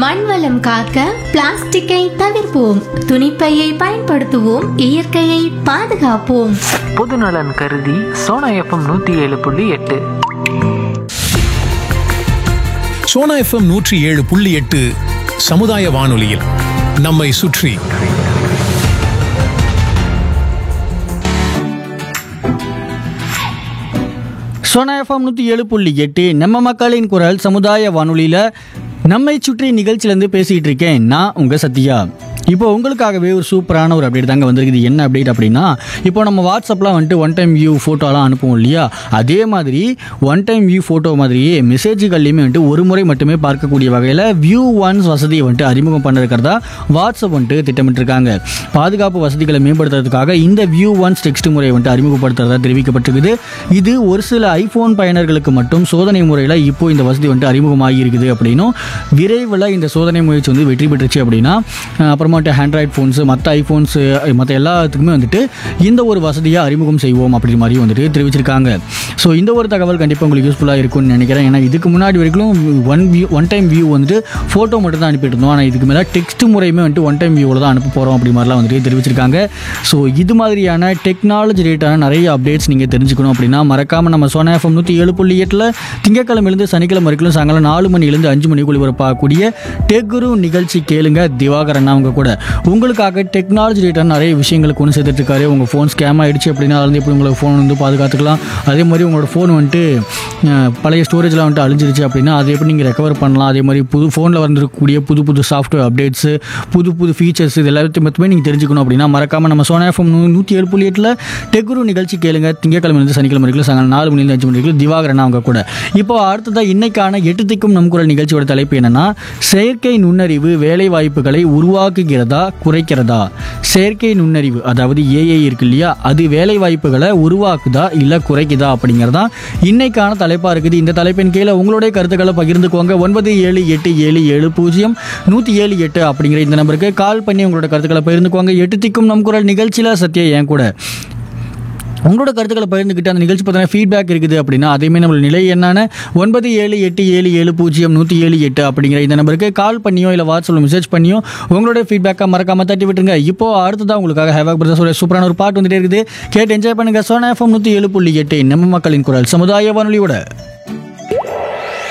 மண் வளம் காக்க பிளாஸ்டிக்கை தவிர்ப்போம் துணிப்பையை பயன்படுத்துவோம் இயற்கையை பாதுகாப்போம் பொதுநலன் கருதி சோனா எஃப்எம் நூற்றி ஏழு புள்ளி எட்டு சோனா எஃப்எம் நூற்றி ஏழு புள்ளி எட்டு சமுதாய வானொலியில் நம்மை சுற்றி சோனா எஃப்எம் நூற்றி ஏழு புள்ளி எட்டு நம்ம மக்களின் குரல் சமுதாய வானொலியில் நம்மை சுற்றி நிகழ்ச்சியிலேருந்து பேசிகிட்டு இருக்கேன் நான் உங்கள் சத்யா இப்போ உங்களுக்காகவே ஒரு சூப்பரான ஒரு அப்டேட் தாங்க வந்திருக்குது என்ன அப்டேட் அப்படின்னா இப்போ நம்ம வாட்ஸ்அப்லாம் வந்துட்டு ஒன் டைம் வியூ ஃபோட்டோலாம் அனுப்புவோம் இல்லையா அதே மாதிரி ஒன் டைம் வியூ ஃபோட்டோ மாதிரியே மெசேஜுகள்லையுமே வந்துட்டு ஒரு முறை மட்டுமே பார்க்கக்கூடிய வகையில் வியூ ஒன்ஸ் வசதியை வந்துட்டு அறிமுகம் பண்ணிருக்கிறதா வாட்ஸ்அப் வந்துட்டு திட்டமிட்டிருக்காங்க பாதுகாப்பு வசதிகளை மேம்படுத்துறதுக்காக இந்த வியூ ஒன்ஸ் டெக்ஸ்ட் முறையை வந்துட்டு அறிமுகப்படுத்துறதா தெரிவிக்கப்பட்டிருக்குது இது ஒரு சில ஐஃபோன் பயனர்களுக்கு மட்டும் சோதனை முறையில் இப்போ இந்த வசதி வந்துட்டு அறிமுகமாகி இருக்குது அப்படின்னும் விரைவில் இந்த சோதனை முயற்சி வந்து வெற்றி பெற்றுச்சு அப்படின்னா அஹ், அப்புறமாட்டு ஆண்ட்ராய்ட் ஃபோன்ஸு மற்ற ஐஃபோன்ஸு மற்ற எல்லாத்துக்குமே வந்துட்டு இந்த ஒரு வசதியை அறிமுகம் செய்வோம் அப்படி மாதிரி வந்துட்டு தெரிவிச்சிருக்காங்க ஸோ இந்த ஒரு தகவல் கண்டிப்பாக உங்களுக்கு யூஸ்ஃபுல்லாக இருக்கும்னு நினைக்கிறேன் ஏன்னா இதுக்கு முன்னாடி வரைக்கும் one view one time view வந்துட்டு ஃபோட்டோ மட்டும் தான் அனுப்பிட்டு இருந்தோம் ஆனால் இதுக்கு மேலே டெக்ஸ்ட் முறையுமே வந்துட்டு ஒன் டைம் வியூவில் தான் அனுப்ப போகிறோம் அப்படி மாதிரிலாம் வந்துட்டு தெரிவிச்சிருக்காங்க ஸோ இது மாதிரியான டெக்னாலஜி ரிலேட்டான நிறைய அப்டேட்ஸ் நீங்கள் தெரிஞ்சுக்கணும் அப்படின்னா மறக்காமல் நம்ம சோனா எஃப்எம் நூற்றி ஏழு புள்ளி எட்டில் திங்கக்கிழமையிலேருந்து சனிக்கிழமை வரைக்கும் சாயங்காலம் நாலு மணிலேருந்து அஞ்சு மணிக்கு ஒளிபரப்பாகக்கூடிய டெக்குரு நிகழ்ச்சி கேளுங்க திவாகரன் அவங்க கூட உங்களுக்காக டெக்னாலஜி ரிலேட்டான நிறைய விஷயங்களை கொண்டு சேர்த்துட்டு இருக்காரு உங்கள் ஃபோன் ஸ்கேம் ஆயிடுச்சு அப்படின்னா அதுலேருந்து எப்படி உங்களை ஃபோன் வந்து பாதுகாத்துக்கலாம் அதே மாதிரி உங்களோட ஃபோன் வந்துட்டு அஹ், பழைய ஸ்டோரேஜ்லாம் வந்துட்டு அழிஞ்சிருச்சு அப்படின்னா அதை எப்படி நீங்கள் ரெக்கவர் பண்ணலாம் அதே மாதிரி புது ஃபோனில் வந்துருக்கக்கூடிய புது புது சாஃப்ட்வேர் அப்டேட்ஸு புது புது ஃபீச்சர்ஸ் இது எல்லாத்தையும் மொத்தமே நீங்கள் தெரிஞ்சுக்கணும் அப்படின்னா மறக்காமல் நம்ம சோனா எஃப்எம் நூற்றி ஏழு புள்ளி எட்டில் டெக்குரு நிகழ்ச்சி கேளுங்க திங்கக்கிழமையிலிருந்து சனிக்கிழமை வரைக்கும் சாயங்காலம் நாலு மணிலேருந்து அஞ்சு மணி வரைக்கும் திவாகரன் அவங்க கூட இப்போ அடுத்ததாக இன்னைக்கான எட்டு திக்கும் நம் குரல் நிகழ்ச்சியோட தலைப்பு என்னன்னா செயற்கை நுண்ணறிவு வேலை வாய்ப்புகளை உருவாக்குகிறதா குறைக்கிறதா செயற்கை நுண்ணறிவு அதாவது ஏஐ இருக்கு இல்லையா அது வேலை வாய்ப்புகளை உருவாக்குதா இல்லை குறைக்குதா அப்படிங்கிறதா இன்னைக்கான தலைப்பாக இருக்குது இந்த தலைப்பின் கீழே உங்களுடைய கருத்துக்களை பகிர்ந்துக்கோங்க ஒன்பது ஏழு எட்டு ஏழு ஏழு பூஜ்ஜியம் நூற்றி ஏழு எட்டு அப்படிங்கிற இந்த நம்பருக்கு கால் பண்ணி உங்களோட கருத்துக்களை பகிர்ந்துக்கோங்க எட்டு திக்கும் நம் குரல் நிகழ்ச்சியில் சத்யா என் கூட உங்களோட கருத்துக்களை பகிர்ந்துக்கிட்டு அந்த நிகழ்ச்சி பற்றின ஃபீட்பேக் இருக்குது அப்படின்னா அதேமே நம்மளோட நிலை என்னன்னு ஒன்பது ஏழு எட்டு ஏழு ஏழு பூஜ்ஜியம் நூற்றி ஏழு எட்டு அப்படிங்கிற இந்த நம்பருக்கு கால் பண்ணியோ இல்லை வாட்ஸ்அப்பில் மெசேஜ் பண்ணியோ உங்களுடைய ஃபீட்பேக்கை மறக்காம தட்டி விட்டுருங்க இப்போ அடுத்ததான் உங்களுக்காக ஹேவாக் பிரதர்ஸோட சூப்பரான ஒரு பாட்டு வந்துட்டே இருக்குது கேட்டு என்ஜாய் பண்ணுங்க சோனா எஃப்எம் நூற்றி ஏழு புள்ளி எட்டு நம்ம மக்களின் குரல் சமுதாய வானொலியோட